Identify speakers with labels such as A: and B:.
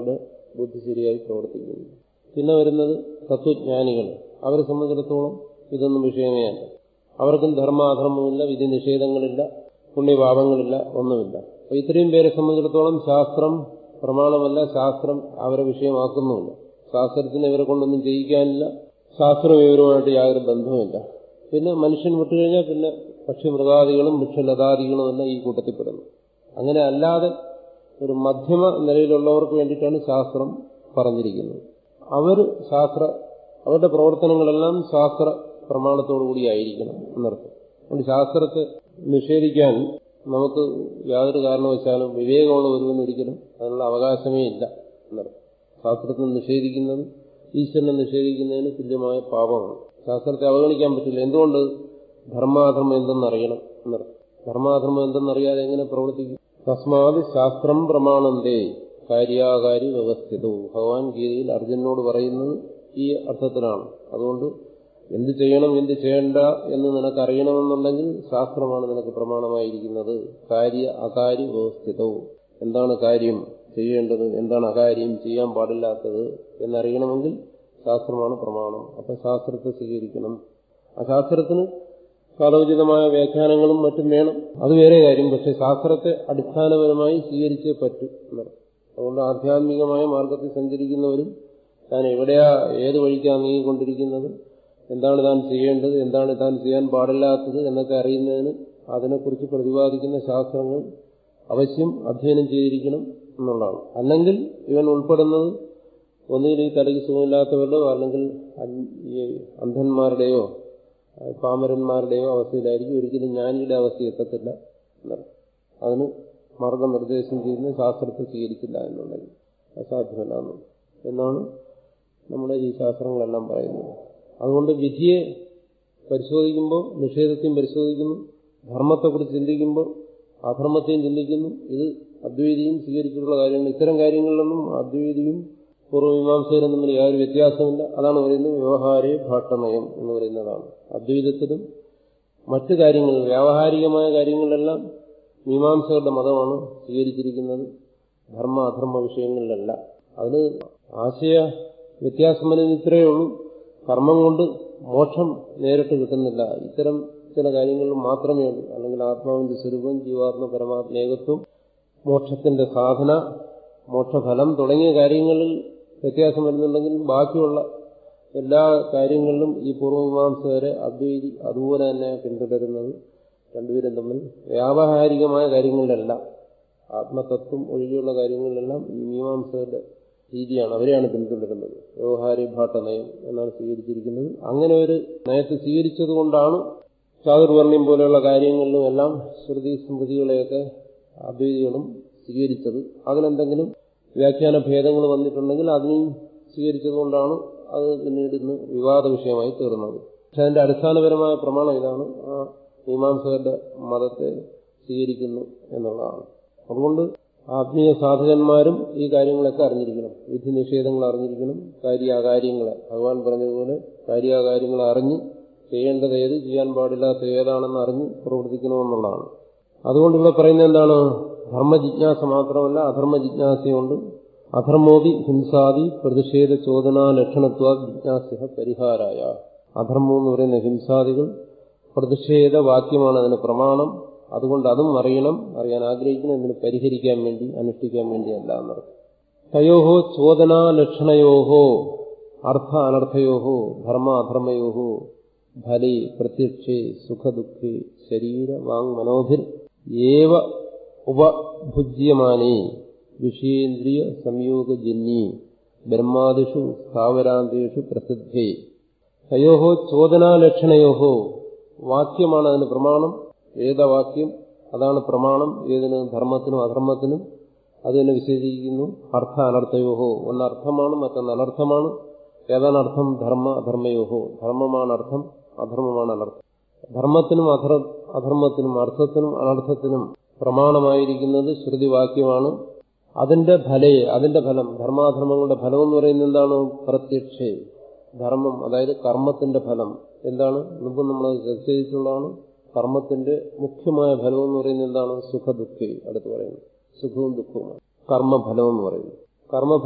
A: അവരുടെ ബുദ്ധി ശരിയായി പ്രവർത്തിക്കുന്നു പിന്നെ വരുന്നത് തത്വജ്ഞാനികൾ അവരെ സംബന്ധിച്ചിടത്തോളം ഇതൊന്നും വിഷയമേ അല്ല അവർക്കും ധർമാധർമ്മമില്ല വിധി നിഷേധങ്ങളില്ല പുണ്യപാപങ്ങളില്ല ഒന്നുമില്ല അപ്പൊ ഇത്രയും പേരെ സംബന്ധിച്ചിടത്തോളം ശാസ്ത്രം പ്രമാണമല്ല ശാസ്ത്രം അവരെ വിഷയമാക്കുന്നുമില്ല ശാസ്ത്രത്തിന് ഇവരെ കൊണ്ടൊന്നും ചെയ്യിക്കാനില്ല ശാസ്ത്രം ഇവരുമായിട്ട് യാതൊരു ബന്ധവുമില്ല പിന്നെ മനുഷ്യൻ വിട്ടുകഴിഞ്ഞാൽ പിന്നെ പക്ഷിമൃഗാദികളും വൃക്ഷലതാദികളും എല്ലാം ഈ കൂട്ടത്തിൽപ്പെടുന്നു അങ്ങനെ അല്ലാതെ ഒരു മധ്യമ നിലയിലുള്ളവർക്ക് വേണ്ടിയിട്ടാണ് ശാസ്ത്രം പറഞ്ഞിരിക്കുന്നത് അവർ ശാസ്ത്ര അവരുടെ പ്രവർത്തനങ്ങളെല്ലാം ശാസ്ത്ര പ്രമാണത്തോടുകൂടിയായിരിക്കണം എന്നർത്ഥം അതുകൊണ്ട് ശാസ്ത്രത്തെ നിഷേധിക്കാൻ നമുക്ക് യാതൊരു കാരണവശാലും വിവേകമുള്ള ഒരുവന് ഒരിക്കലും അതിനുള്ള അവകാശമേ ഇല്ല എന്നർത്ഥം ശാസ്ത്രത്തെ നിഷേധിക്കുന്നത് ഈശ്വരനെ നിഷേധിക്കുന്നതിന് തുല്യമായ പാപമാണ് ശാസ്ത്രത്തെ അവഗണിക്കാൻ പറ്റില്ല എന്തുകൊണ്ട് ധർമാധർമ്മം എന്തെന്നറിയണം എന്നർത്ഥം ധർമാധർമ്മം എന്തെന്നറിയാതെ എങ്ങനെ പ്രവർത്തിക്കും തസ്മാത് ശാസ്ത്രം പ്രമാണന്തേ കാര്യാകാരി വ്യവസ്ഥിതവും ഭഗവാൻ ഗീതയിൽ അർജുനോട് പറയുന്നത് ഈ അർത്ഥത്തിലാണ് അതുകൊണ്ട് എന്ത് ചെയ്യണം എന്ത് ചെയ്യണ്ട എന്ന് നിനക്ക് അറിയണമെന്നുണ്ടെങ്കിൽ ശാസ്ത്രമാണ് നിനക്ക് പ്രമാണമായിരിക്കുന്നത് കാര്യ അകാര്യ വ്യവസ്ഥിതവും എന്താണ് കാര്യം ചെയ്യേണ്ടത് എന്താണ് അകാര്യം ചെയ്യാൻ പാടില്ലാത്തത് എന്നറിയണമെങ്കിൽ ശാസ്ത്രമാണ് പ്രമാണം അപ്പൊ ശാസ്ത്രത്തെ സ്വീകരിക്കണം ആ ശാസ്ത്രത്തിന് കാലോചിതമായ വ്യാഖ്യാനങ്ങളും മറ്റും വേണം അത് വേറെ കാര്യം പക്ഷെ ശാസ്ത്രത്തെ അടിസ്ഥാനപരമായി സ്വീകരിച്ചേ പറ്റൂ എന്നർത്ഥം അതുകൊണ്ട് ആധ്യാത്മികമായ മാർഗത്തിൽ സഞ്ചരിക്കുന്നവരും താൻ എവിടെയാ ഏത് വഴിക്കാണ് നീങ്ങിക്കൊണ്ടിരിക്കുന്നത് എന്താണ് താൻ ചെയ്യേണ്ടത് എന്താണ് താൻ ചെയ്യാൻ പാടില്ലാത്തത് എന്നൊക്കെ അറിയുന്നതിന് അതിനെക്കുറിച്ച് പ്രതിപാദിക്കുന്ന ശാസ്ത്രങ്ങൾ അവശ്യം അധ്യയനം ചെയ്തിരിക്കണം എന്നുള്ളതാണ് അല്ലെങ്കിൽ ഇവൻ ഉൾപ്പെടുന്നത് ഒന്നുകിൽ ഈ തലയ്ക്ക് സുഖമില്ലാത്തവരുടെയോ അല്ലെങ്കിൽ ഈ അന്ധന്മാരുടെയോ പാമരന്മാരുടെയോ അവസ്ഥയിലായിരിക്കും ഒരിക്കലും ജ്ഞാനിയുടെ അവസ്ഥ എത്തത്തില്ല എന്നർത്ഥം അതിന് മാർഗനിർദ്ദേശം ചെയ്യുന്ന ശാസ്ത്രത്തെ സ്വീകരിച്ചില്ല എന്നുണ്ടെങ്കിൽ അസാധ്യമല്ല എന്നാണ് നമ്മുടെ ഈ ശാസ്ത്രങ്ങളെല്ലാം പറയുന്നത് അതുകൊണ്ട് വിധിയെ പരിശോധിക്കുമ്പോൾ നിഷേധത്തെയും പരിശോധിക്കുന്നു ധർമ്മത്തെക്കുറിച്ച് ചിന്തിക്കുമ്പോൾ അധർമ്മത്തെയും ചിന്തിക്കുന്നു ഇത് അദ്വൈതിയും സ്വീകരിച്ചിട്ടുള്ള കാര്യങ്ങൾ ഇത്തരം കാര്യങ്ങളിലൊന്നും അദ്വൈതിയും പൂർവ്വമീമാംസകരും തമ്മിൽ യാതൊരു വ്യത്യാസമില്ല അതാണ് പറയുന്നത് വ്യവഹാരേ ഭാട്ടനയം എന്ന് പറയുന്നതാണ് അദ്വൈതത്തിലും മറ്റു കാര്യങ്ങളിൽ വ്യാവഹാരികമായ കാര്യങ്ങളിലെല്ലാം മീമാംസകരുടെ മതമാണ് സ്വീകരിച്ചിരിക്കുന്നത് ധർമ്മ അധർമ്മ വിഷയങ്ങളിലല്ല അതിന് ആശയ വ്യത്യാസം വരുന്ന ഇത്രയേ ഉള്ളൂ കർമ്മം കൊണ്ട് മോക്ഷം നേരിട്ട് കിട്ടുന്നില്ല ഇത്തരം ചില കാര്യങ്ങളിൽ മാത്രമേ ഉള്ളൂ അല്ലെങ്കിൽ ആത്മാവിന്റെ സ്വരൂപം ജീവാത്മ പരമാത്മേകത്വം മോക്ഷത്തിന്റെ സാധന മോക്ഷഫലം തുടങ്ങിയ കാര്യങ്ങളിൽ വ്യത്യാസം വരുന്നുണ്ടെങ്കിൽ ബാക്കിയുള്ള എല്ലാ കാര്യങ്ങളിലും ഈ പൂർവ്വമീമാംസകരെ അദ്വൈതി അതുപോലെ തന്നെ പിന്തുടരുന്നത് രണ്ടുപേരും തമ്മിൽ വ്യാവഹാരികമായ കാര്യങ്ങളിലല്ല ആത്മതത്വം ഒഴികെയുള്ള കാര്യങ്ങളിലെല്ലാം ഈ മീമാംസകരുടെ രീതിയാണ് അവരെയാണ് പിന്തുടരുന്നത് വ്യവഹാരി ഭാട്ടനയം എന്നാണ് സ്വീകരിച്ചിരിക്കുന്നത് അങ്ങനെ ഒരു നയത്തെ സ്വീകരിച്ചത് കൊണ്ടാണ് ചാതുർവർണ്ണ്യം പോലെയുള്ള കാര്യങ്ങളിലും എല്ലാം ശ്രുതി സ്മൃതികളെയൊക്കെ അദ്വൈതികളും സ്വീകരിച്ചത് അതിനെന്തെങ്കിലും വ്യാഖ്യാന ഭേദങ്ങൾ വന്നിട്ടുണ്ടെങ്കിൽ അതിനെയും സ്വീകരിച്ചതുകൊണ്ടാണ് അത് പിന്നീട് ഇന്ന് വിവാദ വിഷയമായി തീർന്നത് പക്ഷെ അതിന്റെ അടിസ്ഥാനപരമായ പ്രമാണം ഇതാണ് ആ മീമാംസകരുടെ മതത്തെ സ്വീകരിക്കുന്നു എന്നുള്ളതാണ് അതുകൊണ്ട് ആത്മീയ സാധകന്മാരും ഈ കാര്യങ്ങളൊക്കെ അറിഞ്ഞിരിക്കണം വിധി നിഷേധങ്ങൾ അറിഞ്ഞിരിക്കണം കാര്യാകാര്യങ്ങളെ ഭഗവാൻ പറഞ്ഞതുപോലെ കാര്യാകാര്യങ്ങളെ അറിഞ്ഞ് ചെയ്യേണ്ടത് ഏത് ചെയ്യാൻ പാടില്ലാത്ത ഏതാണെന്ന് അറിഞ്ഞ് പ്രവർത്തിക്കണമെന്നുള്ളതാണ് അതുകൊണ്ട് ഇവിടെ പറയുന്നത് എന്താണ് ധർമ്മജിജ്ഞാസ മാത്രമല്ല അധർമ്മ ജിജ്ഞാസയുണ്ട് അധർമ്മോപി ഹിംസാദി പ്രതിഷേധ ചോദന ലക്ഷണത്വ ജിജ്ഞാസ്യ പരിഹാരായ അധർമ്മം എന്ന് പറയുന്ന ഹിംസാദികൾ പ്രതിഷേധ വാക്യമാണ് അതിന് പ്രമാണം അതുകൊണ്ട് അതും അറിയണം അറിയാൻ ആഗ്രഹിക്കണം ഇതിന് പരിഹരിക്കാൻ വേണ്ടി അനുഷ്ഠിക്കാൻ വേണ്ടിയല്ല എന്നർത്ഥം തയോഹോ ചോദനാലക്ഷണയോഹോ അർത്ഥ അനർത്ഥയോഹോ ധർമ്മ അധർമ്മയോഹോ ഫലേ പ്രത്യക്ഷേ സുഖദുഃഖേ ശരീര വാങ് മനോഭിർ ഏവ ഉപഭുജ്യമാനേ വിഷയേന്ദ്രിയ സംയോഗജന്യേ ബ്രഹ്മാദിഷു സ്ഥാവരാന്തേഷു പ്രസിദ്ധേ തയോഹോ ചോദനാലക്ഷണയോഹോ വാക്യമാണ് അതിന് പ്രമാണം വേദവാക്യം അതാണ് പ്രമാണം ഏതിന് ധർമ്മത്തിനും അധർമ്മത്തിനും അത് തന്നെ വിശേഷിക്കുന്നു അർത്ഥ അനർത്ഥയോഹോ ഒന്ന് അർത്ഥമാണ് മറ്റൊന്ന് അനർത്ഥമാണ് ഏതാണ് അർത്ഥം ധർമ്മ അധർമ്മയോഹോ ധർമ്മമാണ് അർത്ഥം അധർമ്മമാണ് അനർത്ഥം ധർമ്മത്തിനും അധർ അധർമ്മത്തിനും അർത്ഥത്തിനും അനർത്ഥത്തിനും പ്രമാണമായിരിക്കുന്നത് ശ്രുതിവാക്യമാണ് അതിന്റെ ഫലയെ അതിന്റെ ഫലം ധർമാധർമ്മങ്ങളുടെ ഫലം എന്ന് പറയുന്നത് എന്താണ് പ്രത്യക്ഷേ ധർമ്മം അതായത് കർമ്മത്തിന്റെ ഫലം എന്താണ് മുമ്പ് നമ്മൾ ചർച്ച ചെയ്തിട്ടുള്ളതാണ് കർമ്മത്തിന്റെ മുഖ്യമായ ഫലം എന്ന് പറയുന്നത് എന്താണ് സുഖദുഃഖി അടുത്ത് പറയുന്നത് സുഖവും ദുഃഖവുമാണ് കർമ്മഫലം എന്ന് പറയുന്നത് കർമ്മ